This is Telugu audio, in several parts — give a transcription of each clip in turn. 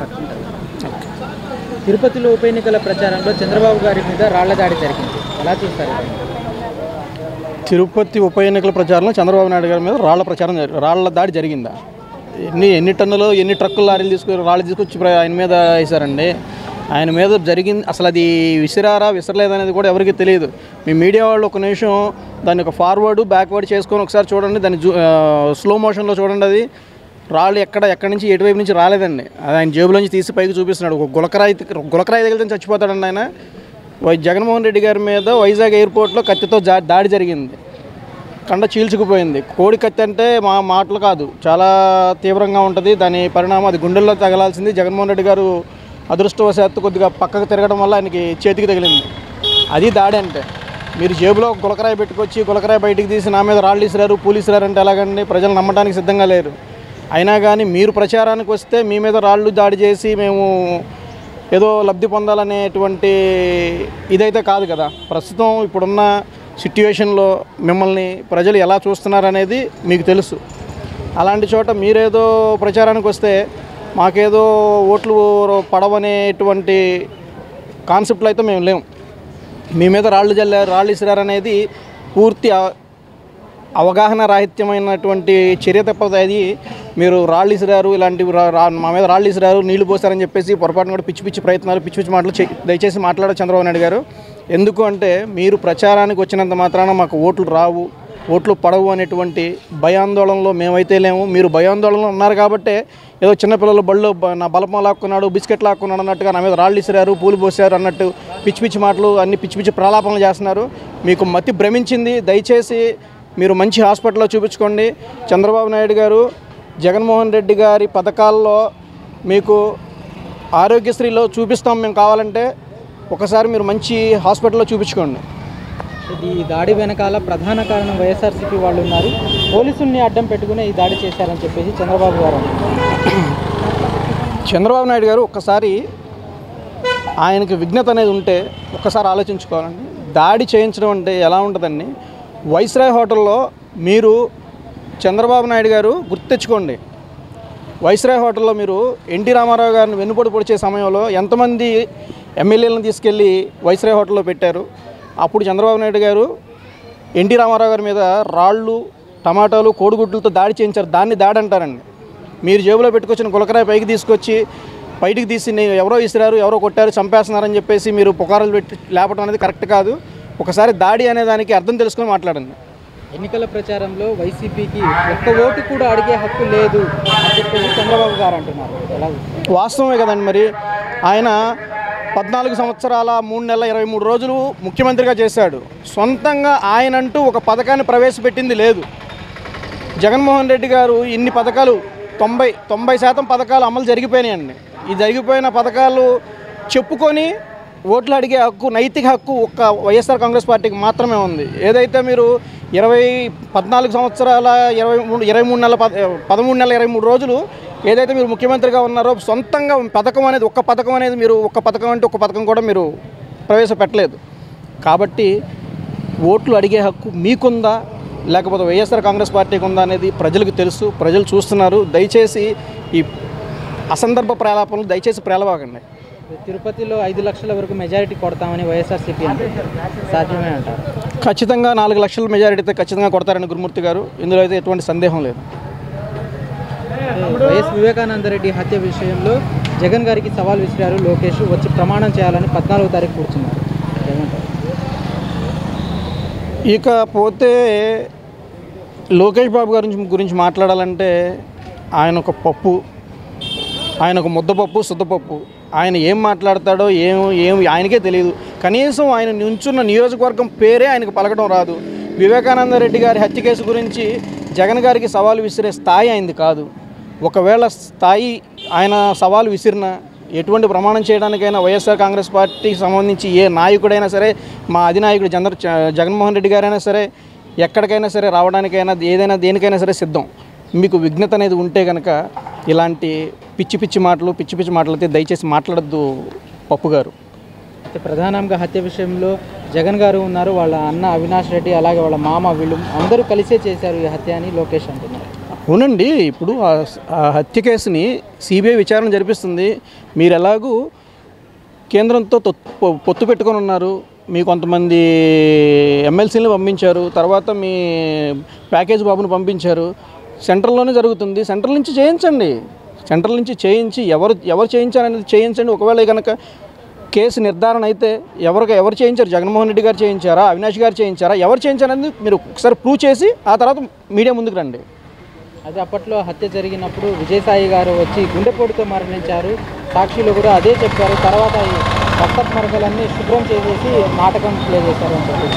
పట్టుకుంటారు తిరుపతిలో ఉప ఎన్నికల ప్రచారంలో చంద్రబాబు గారి మీద రాళ్ల దాడి జరిగింది ఎలా చూస్తారు ఇది? తిరుపతి ఉప ఎన్నికల ప్రచారంలో చంద్రబాబు నాయుడు గారి మీద రాళ్ల ప్రచారం జరి- రాళ్ల దాడి జరిగిందా ఎన్ని ఎన్ని టన్నులు ఎన్ని ట్రక్కులు లారీలు తీసుకుని రాళ్ళు తీసుకొచ్చి ప్ర- ఆయన మీద వేశారండి ఆయన మీద జరిగింది అసలు అది విసిరారా విసరలేదు అనేది కూడా ఎవరికీ తెలియదు మీ మీడియా వాళ్ళు ఒక నిమిషం దాన్ని ఒక ఫార్వర్డ్ బ్యాక్వర్డ్ చేసుకొని ఒకసారి చూడండి దాన్ని జూ స్లో మోషన్లో చూడండి అది రాళ్ళు ఎక్కడ ఎక్కడి నుంచి ఎటువైపు నుంచి రాలేదండి అది ఆయన జేబులోంచి తీసి పైకి చూపిస్తున్నాడు ఒక గులకరాయి గులకరాయి తగిలితే చచ్చిపోతాడండి ఆయన వై జగన్మోహన్ రెడ్డి గారి మీద వైజాగ్ ఎయిర్పోర్ట్లో కత్తితో జా దాడి జరిగింది కండ చీల్చుకుపోయింది కోడి కత్తి అంటే మా మాటలు కాదు చాలా తీవ్రంగా ఉంటుంది దాని పరిణామం అది గుండెల్లో తగలాల్సింది జగన్మోహన్ రెడ్డి గారు అదృష్టవశాత్తు కొద్దిగా పక్కకు తిరగడం వల్ల ఆయనకి చేతికి తగిలింది అది దాడి అంటే మీరు జేబులో ఒక గులకరాయి పెట్టుకొచ్చి గులకరాయి బయటికి తీసి నా మీద రాళ్ళు ఇసిరారు పూలు ఇసిరారు అంటే ఎలాగండి ప్రజలు నమ్మడానికి సిద్ధంగా లేరు అయినా కానీ మీరు ప్రచారానికి వస్తే మీ మీద రాళ్ళు దాడి చేసి మేము ఏదో లబ్ధి పొందాలనేటువంటి ఇదైతే కాదు కదా ప్రస్తుతం ఇప్పుడున్న సిట్యుయేషన్లో మిమ్మల్ని ప్రజలు ఎలా చూస్తున్నారనేది మీకు తెలుసు అలాంటి చోట మీరేదో ప్రచారానికి వస్తే మాకేదో ఓట్లు పడవనేటువంటి కాన్సెప్ట్లో అయితే మేము లేము మీ మీద రాళ్ళు జల్లారు రాళ్ళు ఇసిరారనేది పూర్తి అ- అవగాహన రాహిత్యమైనటువంటి చర్య తప్పదు అది మీరు రాళ్ళు ఇసిరారు ఇలాంటివి రా- రా- మా మీద రాళ్ళు ఇసిరారు నీళ్లు పోసారని చెప్పేసి పొరపాటున కూడా పిచ్చి పిచ్చి ప్రయత్నాలు పిచ్చి పిచ్చి మాటలు చే- దయచేసి మాట్లాడారు చంద్రబాబు నాయుడు గారు ఎందుకు అంటే మీరు ప్రచారానికి వచ్చినంత మాత్రాన మాకు ఓట్లు రావు ఓట్లు పడవు అనేటువంటి భయాందోళనలో మేమైతే లేము మీరు భయాందోళనలో ఉన్నారు కాబట్టే ఏదో చిన్నపిల్లలు బళ్ళు బ- నా బలపం లాక్కున్నాడు బిస్కెట్ లాక్కున్నాడు అన్నట్టుగా నా మీద రాళ్ళు ఇసిరారు పూలు పోసారు అన్నట్టు పిచ్చి పిచ్చి మాటలు అన్ని పిచ్చి పిచ్చి ప్రలాపనలు చేస్తున్నారు మీకు మతి భ్రమించింది దయచేసి మీరు మంచి హాస్పిటల్లో చూపించుకోండి చంద్రబాబు నాయుడు గారు జగన్మోహన్ రెడ్డి గారి పథకాల్లో మీకు ఆరోగ్యశ్రీలో చూపిస్తాం మేము కావాలంటే ఒకసారి మీరు మంచి హాస్పిటల్లో చూపించుకోండి ఇది ఈ దాడి వెనకాల ప్రధాన కారణం వైఎస్ఆర్సీపీ వాళ్ళు ఉన్నారు పోలీసుల్ని అడ్డం పెట్టుకుని ఈ దాడి చేశారని చెప్పేసి చంద్రబాబు గారు అంటున్నారు. చంద్రబాబు నాయుడు గారు ఒక్కసారి ఆయనకి విఘ్నత అనేది ఉంటే ఒక్కసారి ఆలోచించుకోవాలండి దాడి చేయించడం అంటే ఎలా ఉంటుందండి వైస్రాయ్ హోటల్లో మీరు చంద్రబాబు నాయుడు గారు గుర్తు తెచ్చుకోండి వైస్రాయ్ హోటల్లో మీరు ఎన్టీ రామారావు గారిని వెన్నుపోటు పొడిచే సమయంలో ఎంతమంది ఎమ్మెల్యేలను తీసుకెళ్ళి వైస్రాయ్ హోటల్లో పెట్టారు అప్పుడు చంద్రబాబు నాయుడు గారు ఎన్టీ రామారావు గారి మీద రాళ్ళు టమాటాలు కోడిగుడ్లతో దాడి చేయించారు దాన్ని దాడి అంటారండి మీరు జేబులో పెట్టుకొచ్చిన గులకరాయి పైకి తీసుకొచ్చి బయటికి తీసి నేను ఎవరో ఇసిరారు ఎవరో కొట్టారు చంపేస్తున్నారని చెప్పేసి మీరు పుకారులు పెట్టి లేపడం అనేది కరెక్ట్ కాదు ఒకసారి దాడి అనే దానికి అర్థం తెలుసుకొని మాట్లాడండి ఎన్నికల ప్రచారంలో వైసీపీకి ఒక్క ఓటు కూడా అడిగే హక్కు లేదు అని చెప్పేసి చంద్రబాబు గారు అంటున్నారు ఎలా వాస్తవమే కదండి మరి ఆయన పద్నాలుగు సంవత్సరాల మూడు నెలల ఇరవై మూడు రోజులు ముఖ్యమంత్రిగా చేశాడు సొంతంగా ఆయనంటూ ఒక పథకాన్ని ప్రవేశపెట్టింది లేదు జగన్మోహన్ రెడ్డి గారు ఇన్ని పథకాలు తొంభై తొంభై శాతం పథకాలు అమలు జరిగిపోయినాయండి ఈ జరిగిపోయిన పథకాలు చెప్పుకొని ఓట్లు అడిగే హక్కు నైతిక హక్కు ఒక్క వైఎస్ఆర్ కాంగ్రెస్ పార్టీకి మాత్రమే ఉంది ఏదైతే మీరు ఇరవై పద్నాలుగు సంవత్సరాల ఇరవై మూడు ఇరవై మూడు నెలల పద పదమూడు నెలల ఇరవై మూడు రోజులు ఏదైతే మీరు ముఖ్యమంత్రిగా ఉన్నారో సొంతంగా పథకం అనేది ఒక్క పథకం అనేది మీరు ఒక్క పథకం అంటే ఒక్క పథకం కూడా మీరు ప్రవేశపెట్టలేదు కాబట్టి ఓట్లు అడిగే హక్కు మీకుందా లేకపోతే వైఎస్ఆర్ కాంగ్రెస్ పార్టీకి ఉందా అనేది ప్రజలకు తెలుసు ప్రజలు చూస్తున్నారు దయచేసి ఈ అసందర్భ ప్రలాపనలు దయచేసి ప్రేలవాకండి తిరుపతిలో ఐదు లక్షల వరకు మెజారిటీ కొడతామని వైఎస్ఆర్సీపీ అంటుంది సాధ్యమే అంటారు ఖచ్చితంగా నాలుగు లక్షల మెజారిటీతో ఖచ్చితంగా కొడతారని గురుమూర్తి గారు ఇందులో అయితే ఎటువంటి సందేహం లేదు వైఎస్ వివేకానంద రెడ్డి హత్య విషయంలో జగన్ గారికి సవాల్ విసిరారు లోకేష్ వచ్చి ప్రమాణం చేయాలని పద్నాలుగో తారీఖు కూర్చున్నారు ఏమంటారు ఇకపోతే లోకేష్ బాబు గారి గురించి- గురించి మాట్లాడాలంటే ఆయన ఒక పప్పు ఆయన ఒక ముద్దపప్పు శుద్ధపప్పు ఆయన ఏం మాట్లాడతాడో ఏం ఏం ఆయనకే తెలియదు కనీసం ఆయన నుంచున్న నియోజకవర్గం పేరే ఆయనకు పలకడం రాదు వివేకానంద రెడ్డి గారి హత్య కేసు గురించి జగన్ గారికి సవాలు విసిరే స్థాయి ఆయనది కాదు ఒకవేళ స్థాయి ఆయన సవాలు విసిరినా ఎటువంటి ప్రమాణం చేయడానికైనా వైఎస్ఆర్ కాంగ్రెస్ పార్టీకి సంబంధించి ఏ నాయకుడైనా సరే మా అధినాయకుడు చంద్ర చ- జగన్మోహన్ రెడ్డి గారైనా సరే ఎక్కడికైనా సరే రావడానికైనా ఏదైనా దేనికైనా సరే సిద్ధం మీకు విఘ్నత అనేది ఉంటే కనుక ఇలాంటి పిచ్చి పిచ్చి మాటలు పిచ్చి పిచ్చి మాటలు అయితే దయచేసి మాట్లాడద్దు పప్పు గారు అయితే ప్రధానంగా హత్య విషయంలో జగన్ గారు ఉన్నారు వాళ్ళ అన్న అవినాష్ రెడ్డి అలాగే వాళ్ళ మామ వీళ్ళు అందరూ కలిసే చేశారు ఈ హత్య అని లోకేష్ అంటున్నారు అవునండి ఇప్పుడు ఆ ఆ హత్య కేసుని సిబిఐ విచారణ జరిపిస్తుంది మీరు ఎలాగూ కేంద్రంతో తొత్తు పొ- పొత్తు పెట్టుకొని ఉన్నారు మీ కొంతమంది ఎమ్మెల్సీలను పంపించారు తర్వాత మీ ప్యాకేజ్ బాబును పంపించారు సెంట్రల్లోనే జరుగుతుంది సెంట్రల్ నుంచి చేయించండి సెంట్రల్ నుంచి చేయించి ఎవరు ఎవరు చేయించారనేది చేయించండి ఒకవేళ కనుక కేసు నిర్ధారణ అయితే ఎవరికి ఎవరు చేయించారు జగన్మోహన్ రెడ్డి గారు చేయించారా అవినాష్ గారు చేయించారా ఎవరు చేయించారనేది మీరు ఒకసారి ప్రూవ్ చేసి ఆ తర్వాత మీడియా ముందుకు రండి అది అప్పట్లో హత్య జరిగినప్పుడు విజయసాయి గారు వచ్చి గుండెపోటుతో మరణించారు సాక్షులు కూడా అదే చెప్పారు తర్వాత ఈ రక్తపు మరకలన్నీ శుభ్రం చేసేసి నాటకం ప్లే చేశారు అని చెప్పి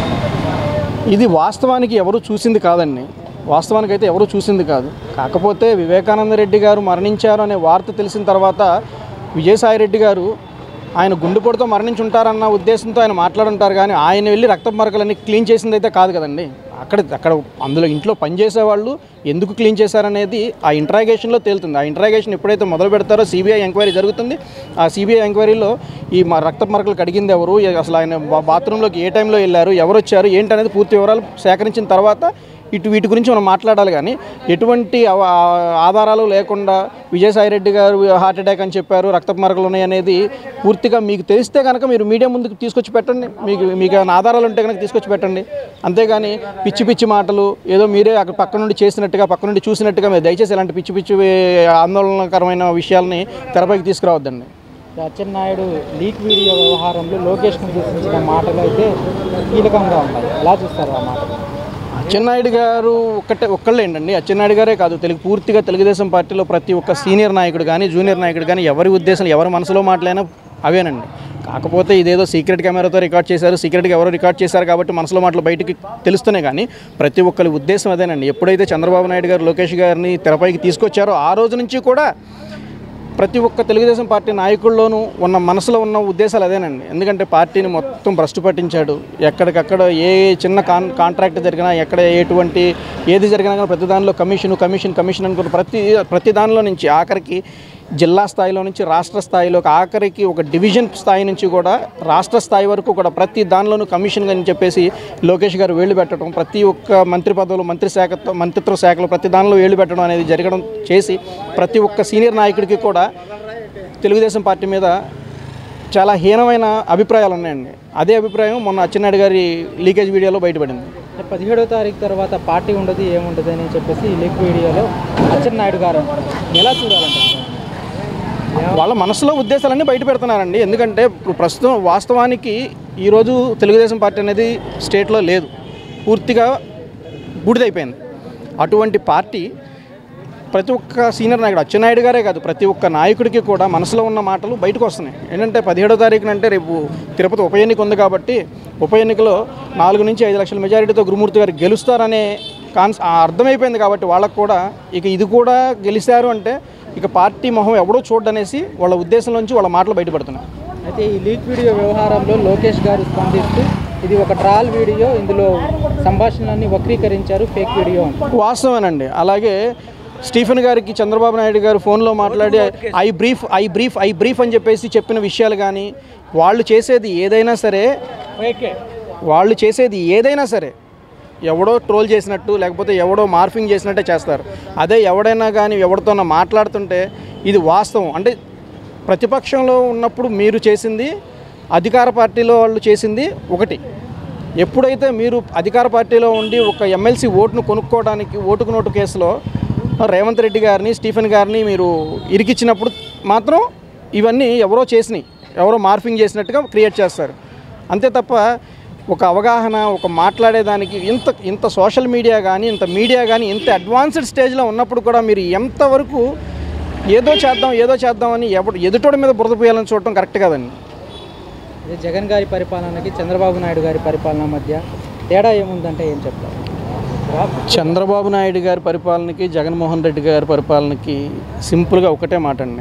ఇది వాస్తవానికి ఎవరు చూసింది కాదండి వాస్తవానికి అయితే ఎవరు చూసింది కాదు కాకపోతే వివేకానంద రెడ్డి గారు మరణించారు అనే వార్త తెలిసిన తర్వాత విజయసాయి రెడ్డి గారు ఆయన గుండెపోటుతో మరణించి ఉంటారన్న ఉద్దేశంతో ఆయన మాట్లాడుంటారు కానీ ఆయన వెళ్ళి రక్త మరకలన్నీ క్లీన్ చేసింది అయితే కాదు కదండి అక్కడ అక్కడ అందులో ఇంట్లో పనిచేసే వాళ్ళు ఎందుకు క్లీన్ చేశారనేది ఆ ఇంట్రాగేషన్లో తేలుతుంది ఆ ఇంట్రాగేషన్ ఎప్పుడైతే మొదలు పెడతారో సిబిఐ ఎంక్వైరీ జరుగుతుంది ఆ సిబిఐ ఎంక్వైరీలో ఈ మా రక్త మరకలు కడిగింది ఎవరు ఏ- అసలు ఆయన బా- బాత్రూంలోకి ఏ టైంలో వెళ్ళారు ఎవరు వచ్చారు ఏంటనేది పూర్తి వివరాలు సేకరించిన తర్వాత ఇటు వీటి గురించి మనం మాట్లాడాలి కానీ ఎటువంటి అవ- ఆధారాలు లేకుండా విజయసాయి రెడ్డి గారు హార్ట్ అటాక్ అని చెప్పారు రక్తపు మరకలు ఉన్నాయి అనేది పూర్తిగా మీకు తెలిస్తే కనుక మీరు మీడియా ముందుకు తీసుకొచ్చి పెట్టండి మీకు మీకు ఏమైనా ఆధారాలు ఉంటే కనుక తీసుకొచ్చి పెట్టండి అంతేగాని పిచ్చి పిచ్చి మాటలు ఏదో మీరే అక్కడ పక్క నుండి చేసినట్టుగా పక్క నుండి చూసినట్టుగా మీరు దయచేసి ఇలాంటి పిచ్చి పిచ్చి ఆందోళనకరమైన విషయాల్ని తెరపైకి తీసుకురావద్దండి అచ్చెన్నాయుడు లీక్ వీడియో వ్యవహారంలో లోకేష్ను దూషించిన మాటలు అయితే కీలకంగా ఉన్నాయి ఎలా చూస్తారు ఆ మాటలు అచ్చెన్నాయుడు గారు ఒక్కటే ఒక్కళ్ళే ఏంటండి అచ్చెన్నాయుడు గారే కాదు తెలుగు పూర్తిగా తెలుగుదేశం పార్టీలో ప్రతి ఒక్క సీనియర్ నాయకుడు కానీ జూనియర్ నాయకుడు కానీ ఎవరి ఉద్దేశం ఎవరి మనసులో మాటలైనా అవేనండి కాకపోతే ఇదేదో సీక్రెట్ కెమెరాతో రికార్డ్ చేశారు సీక్రెట్గా ఎవరో రికార్డ్ చేశారు కాబట్టి మనసులో మాటలు బయటికి తెలుస్తున్నాయి కానీ ప్రతి ఒక్కరి ఉద్దేశం అదేనండి ఎప్పుడైతే చంద్రబాబు నాయుడు గారు లోకేష్ గారిని తెరపైకి తీసుకొచ్చారో ఆ రోజు నుంచి కూడా ప్రతి ఒక్క తెలుగుదేశం పార్టీ నాయకుల్లోనూ ఉన్న మనసులో ఉన్న ఉద్దేశాలు అదేనండి ఎందుకంటే పార్టీని మొత్తం భ్రష్టు పట్టించాడు ఎక్కడికక్కడ ఏ చిన్న కాన్ కాంట్రాక్ట్ జరిగినా ఎక్కడ ఎటువంటి ఏది జరిగినా కానీ ప్రతి దానిలో కమిషన్ కమిషన్ కమిషన్ అనుకున్న ప్రతి ప్రతి దానిలో నుంచి ఆఖరికి జిల్లా స్థాయిలో నుంచి రాష్ట్ర స్థాయిలో ఆఖరికి ఒక డివిజన్ స్థాయి నుంచి కూడా రాష్ట్ర స్థాయి వరకు కూడా ప్రతి దానిలోనూ కమిషన్ అని చెప్పేసి లోకేష్ గారు వేళ్ళు పెట్టడం ప్రతి ఒక్క మంత్రి పదవులు మంత్రి శాఖతో మంత్రిత్వ శాఖలు ప్రతి దానిలో వేళ్ళు పెట్టడం అనేది జరగడం చేసి ప్రతి ఒక్క సీనియర్ నాయకుడికి కూడా తెలుగుదేశం పార్టీ మీద చాలా హీనమైన అభిప్రాయాలు ఉన్నాయండి అదే అభిప్రాయం మొన్న అచ్చెన్నాయుడు గారి లీకేజ్ వీడియోలో బయటపడింది పదిహేడో తారీఖు తర్వాత పార్టీ ఉండదు ఏముండదు అని చెప్పేసి ఈ లీక్ వీడియోలో అచ్చెన్నాయుడు గారు అంటున్నారు. ఎలా చూడాలంటారు వాళ్ళ మనసులో ఉద్దేశాలన్నీ బయట పెడుతున్నారండి ఎందుకంటే ఇప్పుడు ప్రస్తుతం వాస్తవానికి ఈరోజు తెలుగుదేశం పార్టీ అనేది స్టేట్లో లేదు పూర్తిగా బూడిదైపోయింది అటువంటి పార్టీ ప్రతి ఒక్క సీనియర్ నాయకుడు అచ్చెన్నాయుడు గారే కాదు ప్రతి ఒక్క నాయకుడికి కూడా మనసులో ఉన్న మాటలు బయటకు వస్తున్నాయి ఏంటంటే పదిహేడో తారీఖున అంటే రేపు తిరుపతి ఉప ఎన్నిక ఉంది కాబట్టి ఉప ఎన్నికలో నాలుగు నుంచి ఐదు లక్షల మెజారిటీతో గురుమూర్తి గారు గెలుస్తారనే కాన్స్ ఆ అర్థమైపోయింది కాబట్టి వాళ్ళకు కూడా ఇక ఇది కూడా గెలిచారు అంటే ఇక పార్టీ మొహం ఎవడో చూడనేసి వాళ్ళ ఉద్దేశంలోంచి వాళ్ళ మాటలు బయటపడుతున్నాయి అయితే ఈ లీక్ వీడియో వ్యవహారంలో లోకేష్ గారు స్పందిస్తూ ఇది ఒక ట్రాల్ వీడియో ఇందులో సంభాషణలన్నీ వక్రీకరించారు ఫేక్ వీడియో అని వాస్తవేనండి అలాగే స్టీఫెన్ గారికి చంద్రబాబు నాయుడు గారు ఫోన్లో మాట్లాడి I brief I brief I brief అని చెప్పేసి చెప్పిన విషయాలు కానీ వాళ్ళు చేసేది ఏదైనా సరే వాళ్ళు చేసేది ఏదైనా సరే ఎవడో ట్రోల్ చేసినట్టు లేకపోతే ఎవడో మార్ఫింగ్ చేసినట్టే చేస్తారు అదే ఎవడైనా కానీ ఎవరితోనో మాట్లాడుతుంటే ఇది వాస్తవం అంటే ప్రతిపక్షంలో ఉన్నప్పుడు మీరు చేసింది అధికార పార్టీలో వాళ్ళు చేసింది ఒకటి ఎప్పుడైతే మీరు అధికార పార్టీలో ఉండి ఒక ఎమ్మెల్సీ ఓటును కొనుక్కోవడానికి ఓటుకు నోటు కేసులో రేవంత్ రెడ్డి గారిని స్టీఫెన్ గారిని మీరు ఇరికిచ్చినప్పుడు మాత్రం ఇవన్నీ ఎవరో చేసినాయి ఎవరో మార్ఫింగ్ చేసినట్టుగా క్రియేట్ చేస్తారు అంతే తప్ప ఒక అవగాహన ఒక మాట్లాడేదానికి ఇంత ఇంత సోషల్ మీడియా కానీ ఇంత మీడియా కానీ ఇంత అడ్వాన్స్డ్ స్టేజ్లో ఉన్నప్పుడు కూడా మీరు ఎంతవరకు ఏదో చేద్దాం ఏదో చేద్దామని ఎవడు ఎదుటోడి మీద బురద పోయాలని చూడటం కరెక్ట్ కదండి ఇది జగన్ గారి పరిపాలనకి చంద్రబాబు నాయుడు గారి పరిపాలన మధ్య తేడా ఏముందంటే ఏం చెప్తారు చంద్రబాబు నాయుడు గారి పరిపాలనకి జగన్మోహన్ రెడ్డి గారి పరిపాలనకి సింపుల్గా ఒకటే మాట అండి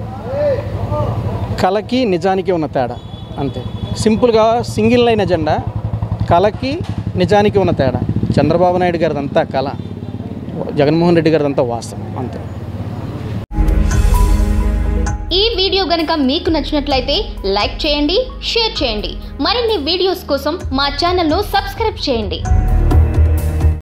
కళకి నిజానికి ఉన్న తేడా అంతే సింపుల్గా సింగిల్ లైన్ ఎజెండా కళకి నిజానికి ఉన్న తేడా చంద్రబాబు నాయుడు గారిదంతా కళ జగన్మోహన్ రెడ్డి గారిదంతా వాస్తవం అంతే ఈ వీడియో గనుక మీకు నచ్చినట్లయితే లైక్ చేయండి షేర్ చేయండి మరిన్ని వీడియోస్ కోసం మా ఛానల్ను సబ్స్క్రైబ్ చేయండి